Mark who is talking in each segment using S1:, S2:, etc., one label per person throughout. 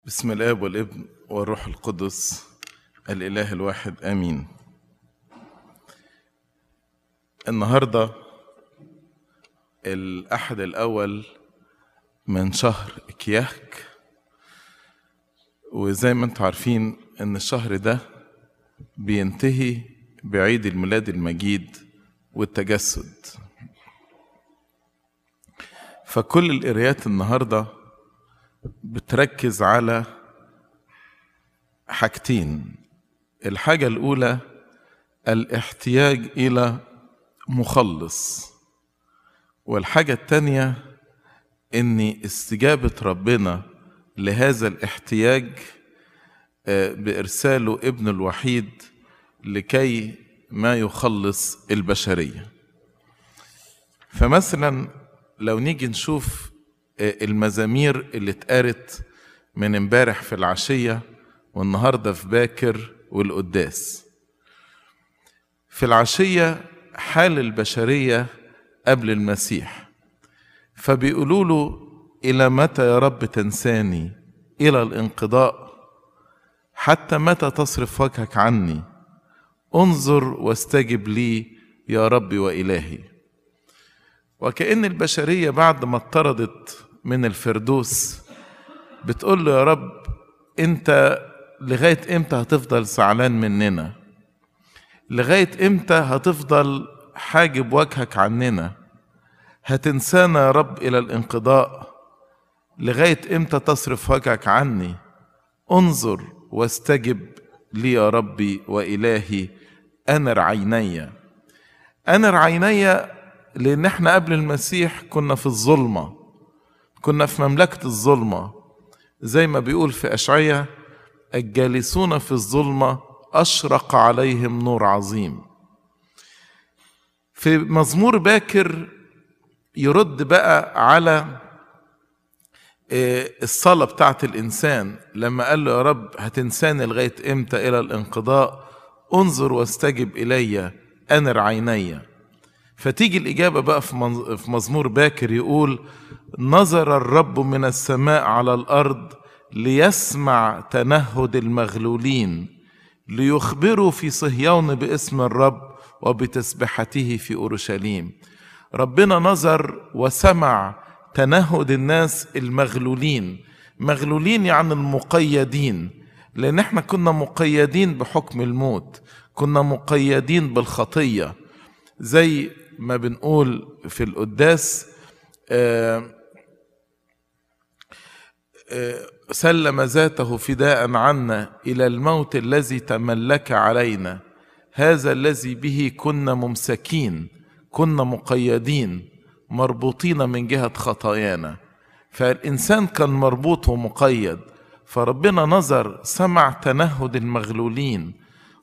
S1: بسم الاب والابن والروح القدس الاله الواحد امين النهارده الاحد الاول من شهر كياك وزي ما انتم عارفين ان الشهر ده بينتهي بعيد الميلاد المجيد والتجسد فكل القرايات النهارده بتركز على حاجتين الحاجة الأولى الاحتياج إلى مخلص والحاجة التانية إن استجابة ربنا لهذا الاحتياج بإرساله ابن الوحيد لكي ما يخلص البشرية فمثلا لو نيجي نشوف المزامير اللي اتقالت من امبارح في العشية والنهاردة في باكر والقداس في العشية حال البشرية قبل المسيح فبيقولوا له إلى متى يا رب تنساني إلى الانقضاء حتى متى تصرف وجهك عني انظر واستجب لي يا ربي وإلهي وكأن البشرية بعد ما اطردت من الفردوس بتقول له يا رب انت لغاية امتى هتفضل زعلان مننا لغاية امتى هتفضل حاجب وجهك عننا هتنسانا يا رب إلى الانقضاء لغاية امتى تصرف وجهك عني انظر واستجب لي يا ربي وإلهي أنر عيني أنر عيني لأن احنا قبل المسيح كنا في الظلمة كنا في مملكة الظلمة زي ما بيقول في أشعية الجالسون في الظلمة أشرق عليهم نور عظيم في مزمور باكر يرد بقى على الصلاة بتاعت الإنسان لما قال له يا رب هتنساني لغاية إمتى إلى الانقضاء انظر واستجب إلي أنر عيني فتيجي الإجابة بقى في مزمور باكر يقول نظر الرب من السماء على الأرض ليسمع تنهد المغلولين ليخبروا في صهيون باسم الرب وبتسبحته في أورشليم ربنا نظر وسمع تنهد الناس المغلولين مغلولين يعني المقيدين لأن احنا كنا مقيدين بحكم الموت كنا مقيدين بالخطيه زي ما بنقول في القداس سلم ذاته فداء عنا الى الموت الذي تملك علينا هذا الذي به كنا ممسكين كنا مقيدين مربوطين من جهه خطايانا فالانسان كان مربوط ومقيد فربنا نظر سمع تنهد المغلولين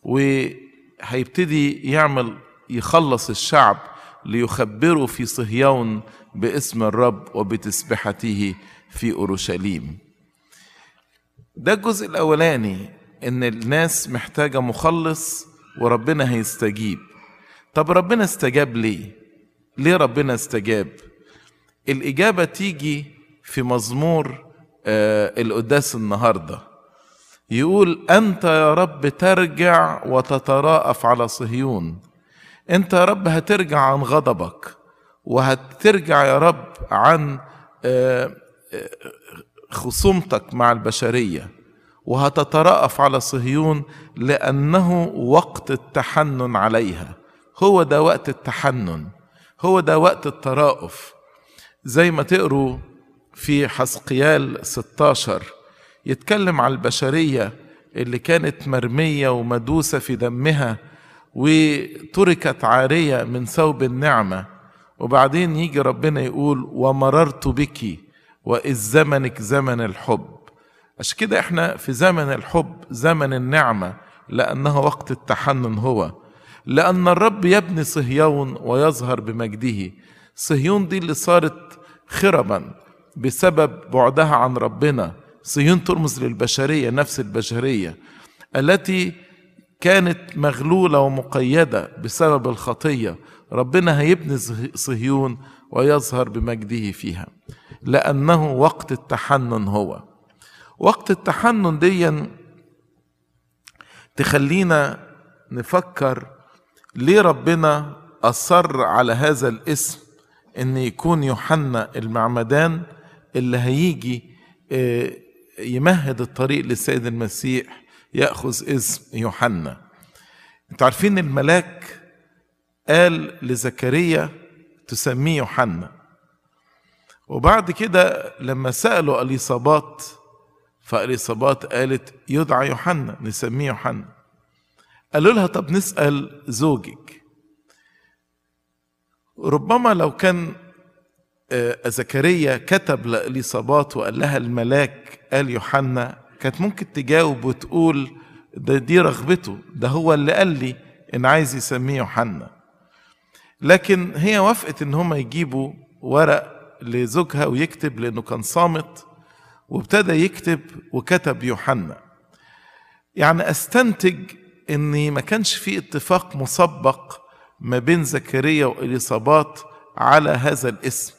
S1: وهيبتدي يعمل يخلص الشعب ليخبروا في صهيون باسم الرب وبتسبحته في اورشليم ده الجزء الاولاني ان الناس محتاجه مخلص وربنا هيستجيب طب ربنا استجاب ليه ليه ربنا استجاب الاجابه تيجي في مزمور آه القداس النهارده يقول انت يا رب ترجع وتتراءف على صهيون انت يا رب هترجع عن غضبك وهترجع يا رب عن خصومتك مع البشريه وهتترأف على صهيون لأنه وقت التحنن عليها هو ده وقت التحنن هو ده وقت الترأف زي ما تقروا في حسقيال 16 يتكلم عن البشرية اللي كانت مرمية ومدوسة في دمها وتركت عارية من ثوب النعمة وبعدين يجي ربنا يقول ومررت بك وإذ زمنك زمن الحب عشان كده احنا في زمن الحب زمن النعمة لأنه وقت التحنن هو لأن الرب يبني صهيون ويظهر بمجده صهيون دي اللي صارت خربا بسبب بعدها عن ربنا صهيون ترمز للبشرية نفس البشرية التي كانت مغلولة ومقيدة بسبب الخطية ربنا هيبني صهيون ويظهر بمجده فيها لأنه وقت التحنن هو وقت التحنن ديا تخلينا نفكر ليه ربنا أصر على هذا الاسم ان يكون يوحنا المعمدان اللي هيجي يمهد الطريق للسيد المسيح ياخذ اسم يوحنا انتوا عارفين الملاك قال لزكريا تسميه يوحنا وبعد كده لما سالوا اليصابات فاليصابات قالت يدعى يوحنا نسميه يوحنا قالوا لها طب نسال زوجك ربما لو كان زكريا كتب لإليصابات وقال لها الملاك قال يوحنا كانت ممكن تجاوب وتقول ده دي رغبته ده هو اللي قال لي ان عايز يسميه يوحنا لكن هي وافقت ان هم يجيبوا ورق لزوجها ويكتب لانه كان صامت وابتدى يكتب وكتب يوحنا يعني استنتج ان ما كانش في اتفاق مسبق ما بين زكريا واليصابات على هذا الاسم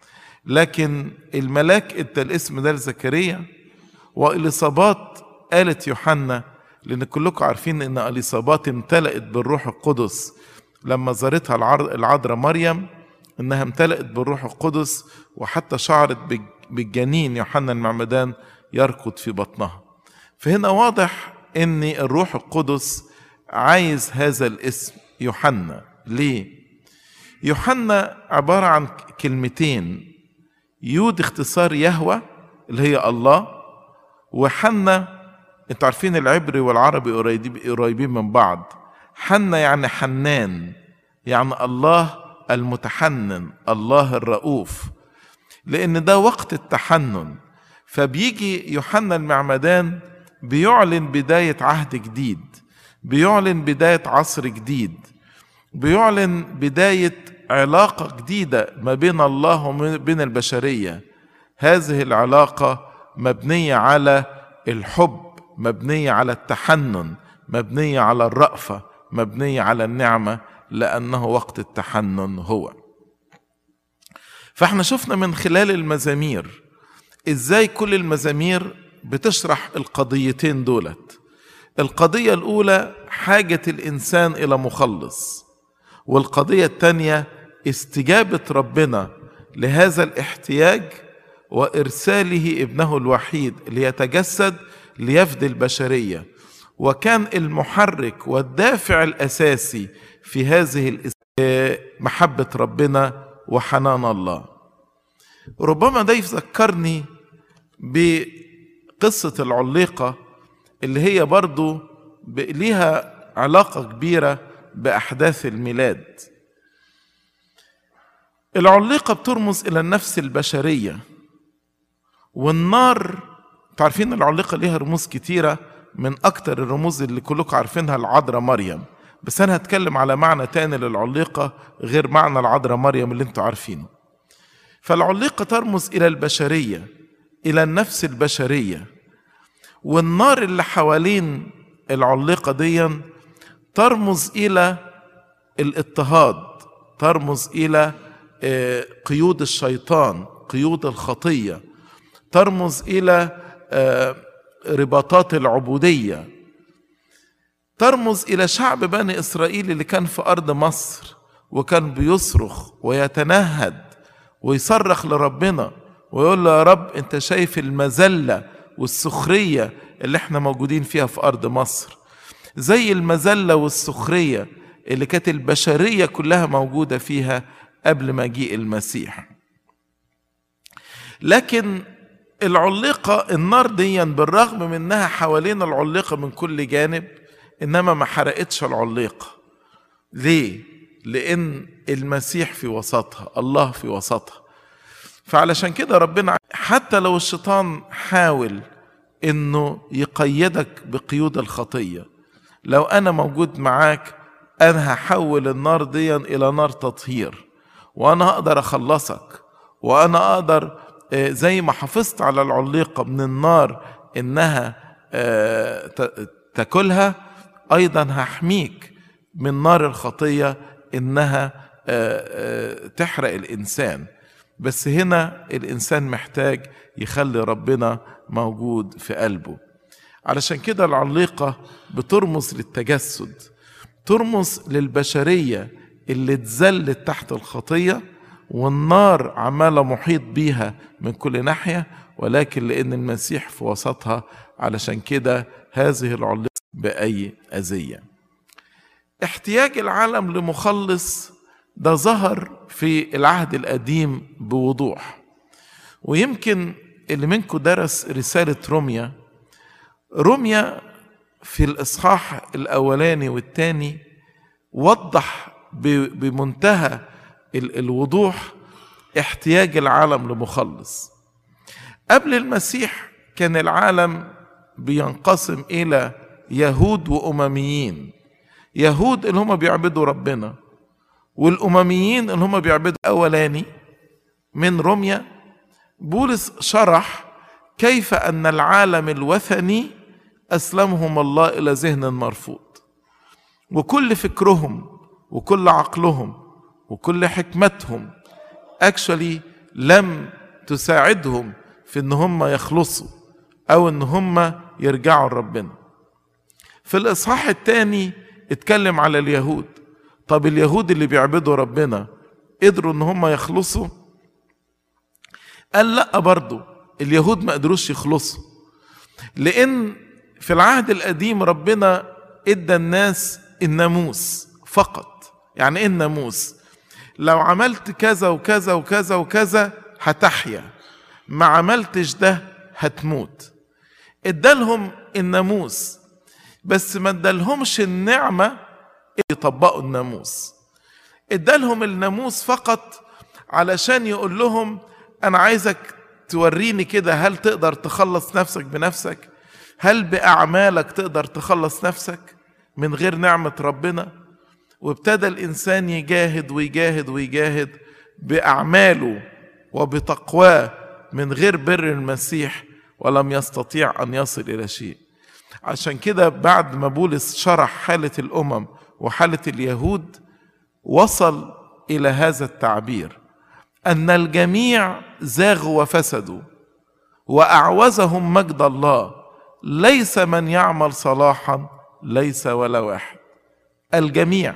S1: لكن الملاك ادى الاسم ده لزكريا واليصابات قالت يوحنا لان كلكم عارفين ان اليصابات امتلأت بالروح القدس لما زارتها العذراء مريم انها امتلأت بالروح القدس وحتى شعرت بالجنين يوحنا المعمدان يركض في بطنها فهنا واضح ان الروح القدس عايز هذا الاسم يوحنا ليه يوحنا عبارة عن كلمتين يود اختصار يهوى اللي هي الله وحنا انتوا عارفين العبري والعربي قريبين من بعض حنا يعني حنان يعني الله المتحنن الله الرؤوف لان ده وقت التحنن فبيجي يوحنا المعمدان بيعلن بداية عهد جديد بيعلن بداية عصر جديد بيعلن بداية علاقة جديدة ما بين الله وما بين البشرية هذه العلاقة مبنية على الحب مبنية على التحنن مبنية على الرأفة مبنية على النعمة لأنه وقت التحنن هو فاحنا شفنا من خلال المزامير ازاي كل المزامير بتشرح القضيتين دولت القضية الأولى حاجة الإنسان إلى مخلص والقضية الثانية استجابة ربنا لهذا الاحتياج وإرساله ابنه الوحيد ليتجسد ليفدي البشرية وكان المحرك والدافع الأساسي في هذه محبة ربنا وحنان الله ربما ده يذكرني بقصة العليقة اللي هي برضو ليها علاقة كبيرة بأحداث الميلاد العليقة بترمز إلى النفس البشرية والنار تعرفين العليقة ليها رموز كتيرة من أكتر الرموز اللي كلكم عارفينها العذراء مريم بس أنا هتكلم على معنى تاني للعليقة غير معنى العذراء مريم اللي انتوا عارفينه فالعليقة ترمز إلى البشرية إلى النفس البشرية والنار اللي حوالين العليقة دي ترمز إلى الاضطهاد ترمز إلى قيود الشيطان قيود الخطية ترمز إلى رباطات العبودية ترمز إلى شعب بني إسرائيل اللي كان في أرض مصر وكان بيصرخ ويتنهد ويصرخ لربنا ويقول له يا رب انت شايف المذلة والسخرية اللي احنا موجودين فيها في أرض مصر زي المذلة والسخرية اللي كانت البشرية كلها موجودة فيها قبل مجيء المسيح لكن العليقة النار دي بالرغم من انها حوالين العليقة من كل جانب انما ما حرقتش العليقة ليه؟ لان المسيح في وسطها الله في وسطها فعلشان كده ربنا حتى لو الشيطان حاول انه يقيدك بقيود الخطية لو انا موجود معاك انا هحول النار دي الى نار تطهير وانا اقدر اخلصك وانا اقدر زي ما حافظت على العليقة من النار انها تاكلها ايضا هحميك من نار الخطية انها تحرق الانسان بس هنا الانسان محتاج يخلي ربنا موجود في قلبه علشان كده العليقة بترمز للتجسد ترمز للبشرية اللي اتذلت تحت الخطية والنار عمالة محيط بيها من كل ناحية ولكن لأن المسيح في وسطها علشان كده هذه العليقة بأي أذية احتياج العالم لمخلص ده ظهر في العهد القديم بوضوح ويمكن اللي منكم درس رسالة روميا روميا في الإصحاح الأولاني والثاني وضح بمنتهى الوضوح احتياج العالم لمخلص قبل المسيح كان العالم بينقسم إلى يهود وأمميين يهود اللي هم بيعبدوا ربنا والأمميين اللي هم بيعبدوا أولاني من روميا بولس شرح كيف أن العالم الوثني أسلمهم الله إلى ذهن مرفوض وكل فكرهم وكل عقلهم وكل حكمتهم اكشولي لم تساعدهم في ان هم يخلصوا او ان هم يرجعوا لربنا في الاصحاح الثاني اتكلم على اليهود طب اليهود اللي بيعبدوا ربنا قدروا ان هم يخلصوا قال لا برضو اليهود ما قدروش يخلصوا لان في العهد القديم ربنا ادى الناس الناموس فقط يعني ايه الناموس لو عملت كذا وكذا وكذا وكذا هتحيا ما عملتش ده هتموت ادالهم الناموس بس ما ادالهمش النعمة اللي يطبقوا الناموس ادالهم الناموس فقط علشان يقول لهم انا عايزك توريني كده هل تقدر تخلص نفسك بنفسك هل باعمالك تقدر تخلص نفسك من غير نعمة ربنا وابتدى الإنسان يجاهد ويجاهد ويجاهد بأعماله وبتقواه من غير بر المسيح ولم يستطيع أن يصل إلى شيء عشان كده بعد ما بولس شرح حالة الأمم وحالة اليهود وصل إلى هذا التعبير أن الجميع زاغوا وفسدوا وأعوزهم مجد الله ليس من يعمل صلاحا ليس ولا واحد الجميع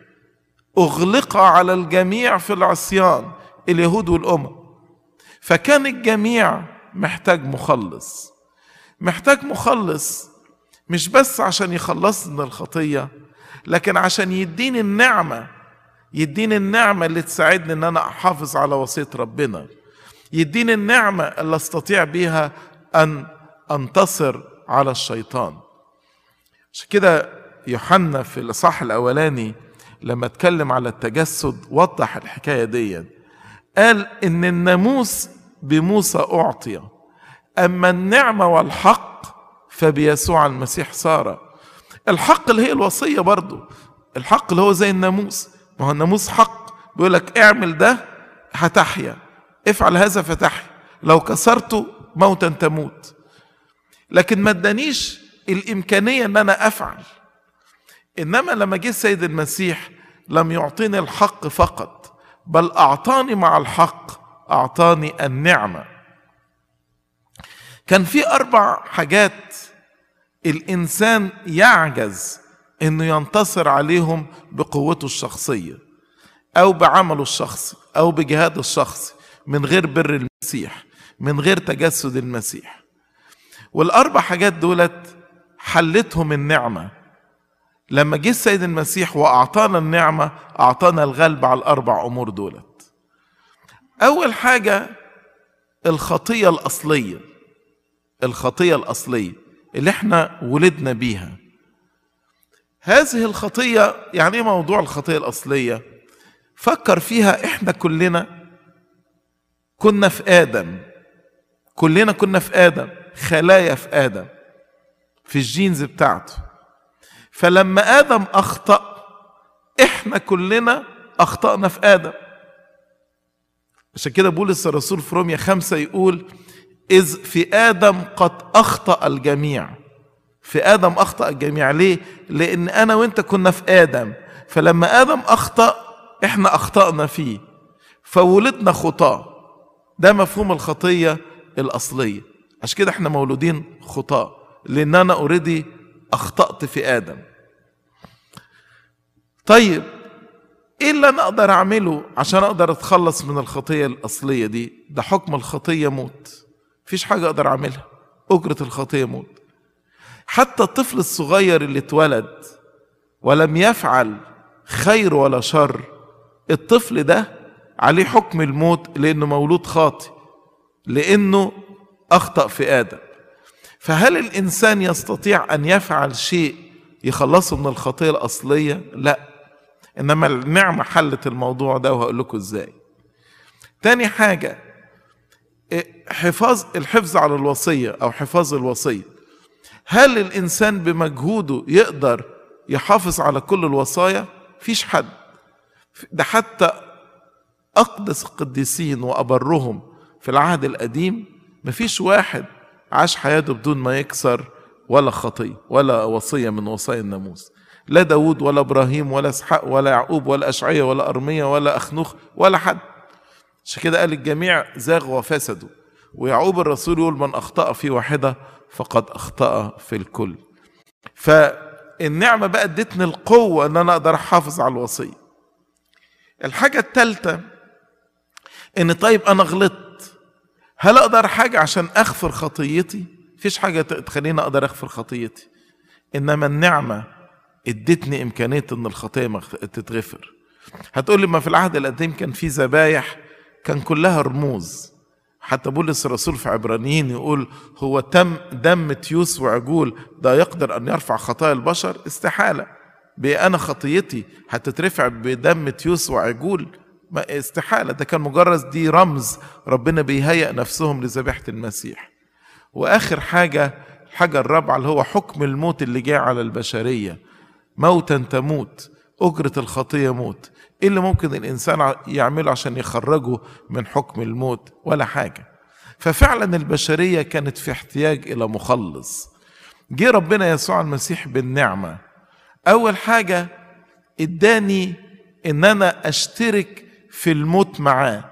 S1: اغلق على الجميع في العصيان اليهود والامم فكان الجميع محتاج مخلص محتاج مخلص مش بس عشان يخلصني من الخطيه لكن عشان يديني النعمه يديني النعمه اللي تساعدني ان انا احافظ على وصيه ربنا يديني النعمه اللي استطيع بيها ان انتصر على الشيطان عشان كده يوحنا في الاصحاح الاولاني لما اتكلم على التجسد وضح الحكايه دي قال ان الناموس بموسى اعطي اما النعمه والحق فبيسوع المسيح صار الحق اللي هي الوصيه برضو الحق اللي هو زي الناموس ما هو الناموس حق بيقول لك اعمل ده هتحيا افعل هذا فتحيا لو كسرته موتا تموت لكن ما ادانيش الامكانيه ان انا افعل انما لما جه السيد المسيح لم يعطيني الحق فقط بل اعطاني مع الحق اعطاني النعمه كان في اربع حاجات الانسان يعجز انه ينتصر عليهم بقوته الشخصيه او بعمله الشخصي او بجهاده الشخصي من غير بر المسيح من غير تجسد المسيح والاربع حاجات دولت حلتهم النعمه لما جه السيد المسيح واعطانا النعمه اعطانا الغلب على الاربع امور دولت اول حاجه الخطيه الاصليه الخطيه الاصليه اللي احنا ولدنا بيها هذه الخطيه يعني ايه موضوع الخطيه الاصليه فكر فيها احنا كلنا كنا في ادم كلنا كنا في ادم خلايا في ادم في الجينز بتاعته فلما ادم اخطا احنا كلنا اخطانا في ادم عشان كده بولس الرسول في روميا خمسة يقول إذ في آدم قد أخطأ الجميع في آدم أخطأ الجميع ليه؟ لأن أنا وأنت كنا في آدم فلما آدم أخطأ إحنا أخطأنا فيه فولدنا خطاة ده مفهوم الخطية الأصلية عشان كده احنا مولودين خطاة لان انا اوريدي اخطأت في ادم طيب ايه اللي انا اقدر اعمله عشان اقدر اتخلص من الخطيه الاصليه دي ده حكم الخطيه موت مفيش حاجه اقدر اعملها اجره الخطيه موت حتى الطفل الصغير اللي اتولد ولم يفعل خير ولا شر الطفل ده عليه حكم الموت لانه مولود خاطئ لانه اخطا في ادم فهل الانسان يستطيع ان يفعل شيء يخلصه من الخطيه الاصليه لا انما النعمه حلت الموضوع ده وهقول لكم ازاي تاني حاجه حفاظ الحفظ على الوصيه او حفاظ الوصيه هل الانسان بمجهوده يقدر يحافظ على كل الوصايا فيش حد ده حتى اقدس القديسين وابرهم في العهد القديم مفيش واحد عاش حياته بدون ما يكسر ولا خطيه ولا وصيه من وصايا الناموس لا داود ولا ابراهيم ولا اسحاق ولا يعقوب ولا اشعيا ولا ارميا ولا اخنوخ ولا حد عشان كده قال الجميع زاغوا وفسدوا ويعقوب الرسول يقول من اخطا في واحده فقد اخطا في الكل فالنعمه بقى ادتني القوه ان انا اقدر احافظ على الوصيه الحاجه الثالثه ان طيب انا غلطت هل اقدر حاجه عشان اغفر خطيتي فيش حاجه تخليني اقدر اغفر خطيتي انما النعمه ادتني امكانيه ان الخطيه تتغفر هتقول لي ما في العهد القديم كان في ذبايح كان كلها رموز حتى بولس الرسول في عبرانيين يقول هو تم دم تيوس وعجول ده يقدر ان يرفع خطايا البشر استحاله انا خطيتي هتترفع بدم تيوس وعجول ما استحاله ده كان مجرد دي رمز ربنا بيهيئ نفسهم لذبيحه المسيح واخر حاجه الحاجه الرابعه اللي هو حكم الموت اللي جاء على البشريه موتا تموت اجره الخطيه موت ايه اللي ممكن الانسان يعمله عشان يخرجه من حكم الموت ولا حاجه ففعلا البشريه كانت في احتياج الى مخلص جه ربنا يسوع المسيح بالنعمه اول حاجه اداني ان انا اشترك في الموت معاه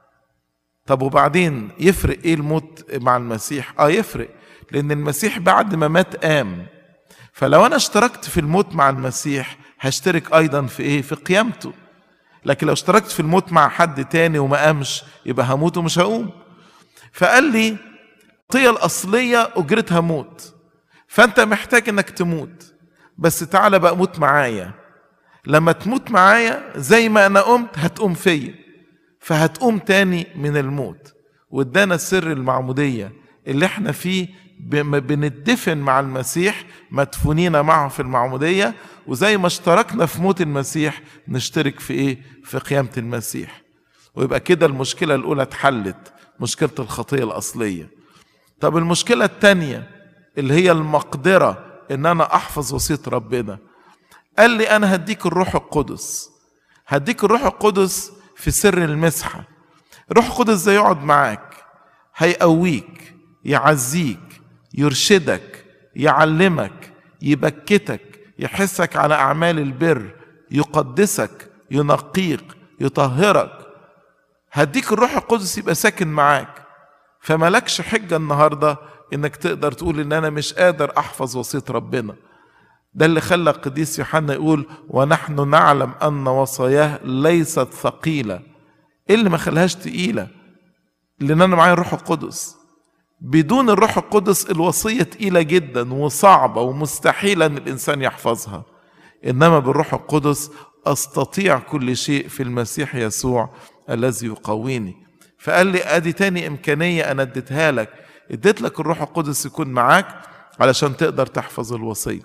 S1: طب وبعدين يفرق ايه الموت مع المسيح اه يفرق لان المسيح بعد ما مات قام فلو انا اشتركت في الموت مع المسيح هشترك ايضا في ايه في قيامته لكن لو اشتركت في الموت مع حد تاني وما قامش يبقى هموت ومش هقوم فقال لي الطية الأصلية أجرتها موت فأنت محتاج إنك تموت بس تعالى بقى موت معايا لما تموت معايا زي ما أنا قمت هتقوم فيا فهتقوم تاني من الموت وادانا سر المعمودية اللي احنا فيه بندفن مع المسيح مدفونين معه في المعمودية وزي ما اشتركنا في موت المسيح نشترك في ايه في قيامة المسيح ويبقى كده المشكلة الأولى اتحلت مشكلة الخطية الأصلية طب المشكلة التانية اللي هي المقدرة إن أنا أحفظ وصية ربنا قال لي أنا هديك الروح القدس هديك الروح القدس في سر المسحة الروح القدس ده يقعد معاك هيقويك يعزيك يرشدك يعلمك يبكتك يحسك على أعمال البر يقدسك ينقيك يطهرك هديك الروح القدس يبقى ساكن معاك فملكش حجة النهاردة انك تقدر تقول ان انا مش قادر احفظ وصية ربنا ده اللي خلى القديس يوحنا يقول ونحن نعلم ان وصاياه ليست ثقيلة ايه اللي ما خلاهاش تقيلة لان انا معايا الروح القدس بدون الروح القدس الوصية تقيلة جدا وصعبة ومستحيلة ان الانسان يحفظها انما بالروح القدس استطيع كل شيء في المسيح يسوع الذي يقويني فقال لي ادي تاني امكانيه انا اديتها لك اديت لك الروح القدس يكون معاك علشان تقدر تحفظ الوصيه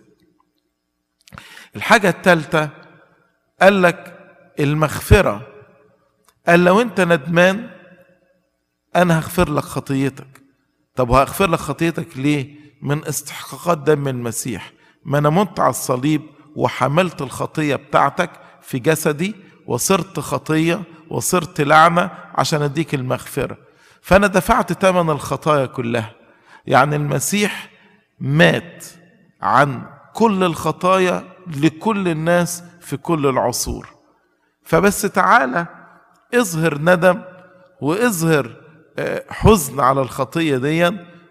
S1: الحاجه الثالثه قال لك المغفره قال لو انت ندمان انا هغفر لك خطيتك طب وهغفر لك خطيتك ليه من استحقاقات دم المسيح ما انا مت على الصليب وحملت الخطيه بتاعتك في جسدي وصرت خطيه وصرت لعنه عشان اديك المغفره فانا دفعت ثمن الخطايا كلها يعني المسيح مات عن كل الخطايا لكل الناس في كل العصور فبس تعالى اظهر ندم واظهر حزن على الخطيه دي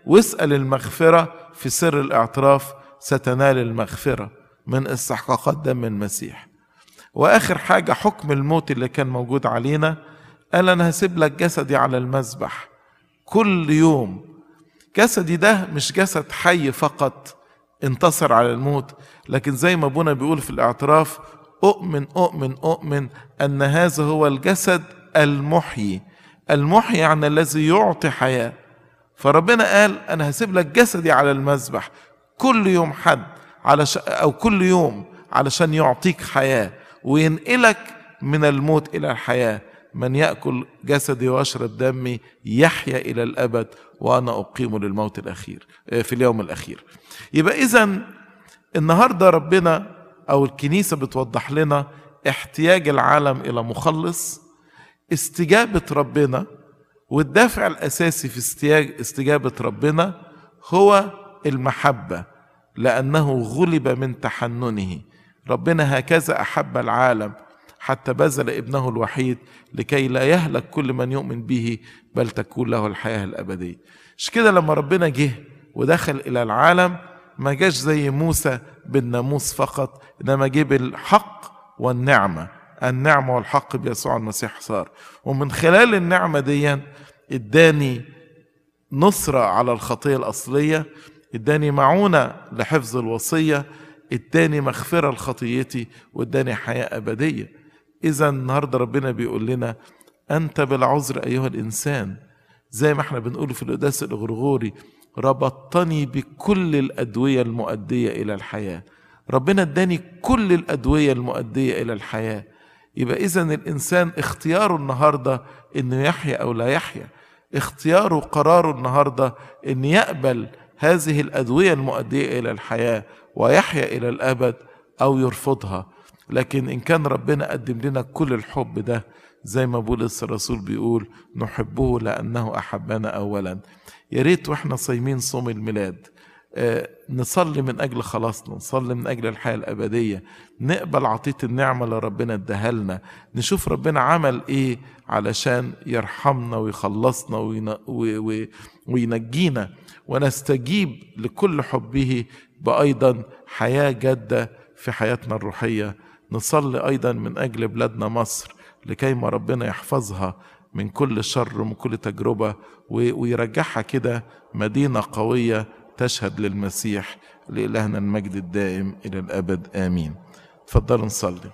S1: واسأل المغفرة في سر الاعتراف ستنال المغفرة من استحقاقات دم المسيح واخر حاجة حكم الموت اللي كان موجود علينا قال انا هسيب لك جسدي على المذبح كل يوم جسدي ده مش جسد حي فقط انتصر على الموت لكن زي ما ابونا بيقول في الاعتراف اؤمن اؤمن اؤمن ان هذا هو الجسد المحيي المحيي يعني الذي يعطي حياه فربنا قال انا هسيب لك جسدي على المذبح كل يوم حد على ش... او كل يوم علشان يعطيك حياه وينقلك من الموت الى الحياه من ياكل جسدي ويشرب دمي يحيا الى الابد وانا اقيم للموت الاخير في اليوم الاخير يبقى اذا النهارده ربنا او الكنيسه بتوضح لنا احتياج العالم الى مخلص استجابه ربنا والدافع الاساسي في استياج استجابه ربنا هو المحبه لانه غلب من تحننه ربنا هكذا احب العالم حتى بذل ابنه الوحيد لكي لا يهلك كل من يؤمن به بل تكون له الحياه الابديه مش كده لما ربنا جه ودخل الى العالم ما جاش زي موسى بالناموس فقط انما جه بالحق والنعمه النعمه والحق بيسوع المسيح صار ومن خلال النعمه دي اداني نصره على الخطيه الاصليه اداني معونه لحفظ الوصيه اداني مغفره لخطيتي واداني حياه ابديه اذا النهارده ربنا بيقول لنا انت بالعذر ايها الانسان زي ما احنا بنقول في القداس الاغرغوري ربطتني بكل الادويه المؤديه الى الحياه ربنا اداني كل الادويه المؤديه الى الحياه يبقى اذا الانسان اختياره النهارده انه يحيا او لا يحيا اختياره قراره النهارده ان يقبل هذه الادويه المؤديه الى الحياه ويحيا الى الابد او يرفضها لكن ان كان ربنا قدم لنا كل الحب ده زي ما بولس الرسول بيقول نحبه لانه احبنا اولا يا ريت واحنا صايمين صوم الميلاد آه نصلي من اجل خلاصنا نصلي من اجل الحياه الابديه نقبل عطيه النعمه اللي ربنا اداها لنا نشوف ربنا عمل ايه علشان يرحمنا ويخلصنا وينجينا ونستجيب لكل حبه بايضا حياه جاده في حياتنا الروحيه نصلي ايضا من اجل بلادنا مصر لكي ما ربنا يحفظها من كل شر ومن كل تجربه ويرجعها كده مدينه قويه تشهد للمسيح لإلهنا المجد الدائم إلى الأبد آمين تفضلوا نصلي